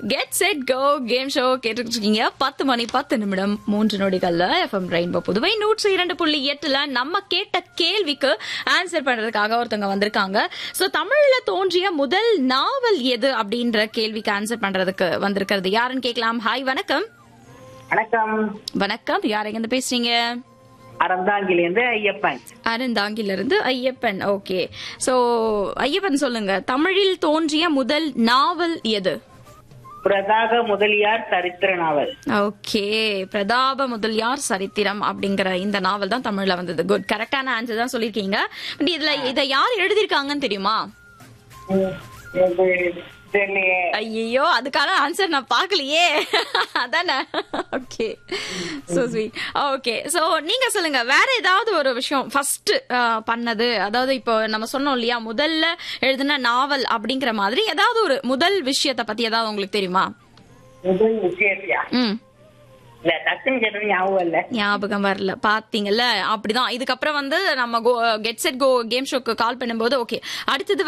Get set go game show கேட்டுட்டு இருக்கீங்க பத்து மணி பத்து நிமிடம் மூன்று நொடிகள்ல எஃப்எம் ரெயின்போ புதுவை நூற்றி இரண்டு புள்ளி எட்டுல நம்ம கேட்ட கேள்விக்கு ஆன்சர் பண்றதுக்காக ஒருத்தவங்க வந்திருக்காங்க சோ தமிழ்ல தோன்றிய முதல் நாவல் எது அப்படின்ற கேள்விக்கு ஆன்சர் பண்றதுக்கு வந்திருக்கிறது யாருன்னு கேட்கலாம் ஹாய் வணக்கம் வணக்கம் வணக்கம் யார் எங்க இருந்து பேசுறீங்க அறந்தாங்கிலிருந்து ஐயப்பன் அருந்தாங்கில இருந்து ஐயப்பன் ஓகே சோ ஐயப்பன் சொல்லுங்க தமிழில் தோன்றிய முதல் நாவல் எது பிரதாக முதலியார் சரித்திர நாவல் ஓகே பிரதாப முதலியார் சரித்திரம் அப்படிங்கிற இந்த நாவல் தான் தமிழ்ல வந்தது குட் கரெக்டான ஆன்சர் தான் சொல்லிருக்கீங்க பட் இதுல இத யார் எழுதிருக்காங்கன்னு தெரியுமா இது தெரியலையே. ஐயோ அதுக்கான ஆன்சர் நான் பார்க்கலையே அதானே okay so sweet okay so நீங்க சொல்லுங்க வேற ஏதாவது ஒரு விஷயம் ஃபர்ஸ்ட் பண்ணது அதாவது இப்போ நம்ம சொன்னோம் இல்லையா முதல்ல எழுதின நாவல் அப்படிங்கிற மாதிரி ஏதாவது ஒரு முதல் விஷயத்தை பத்தி ஏதாவது உங்களுக்கு தெரியுமா முதல் விஷயத்தியா ம் இல்ல டக்குன்னு கேட்டது ஞாபகம் இல்ல ஞாபகம் வரல பாத்தீங்கல்ல அப்படிதான் இதுக்கப்புறம் வந்து நம்ம கெட் செட் கோ கேம் ஷோக்கு கால் பண்ணும்போது ஓகே அடுத்தது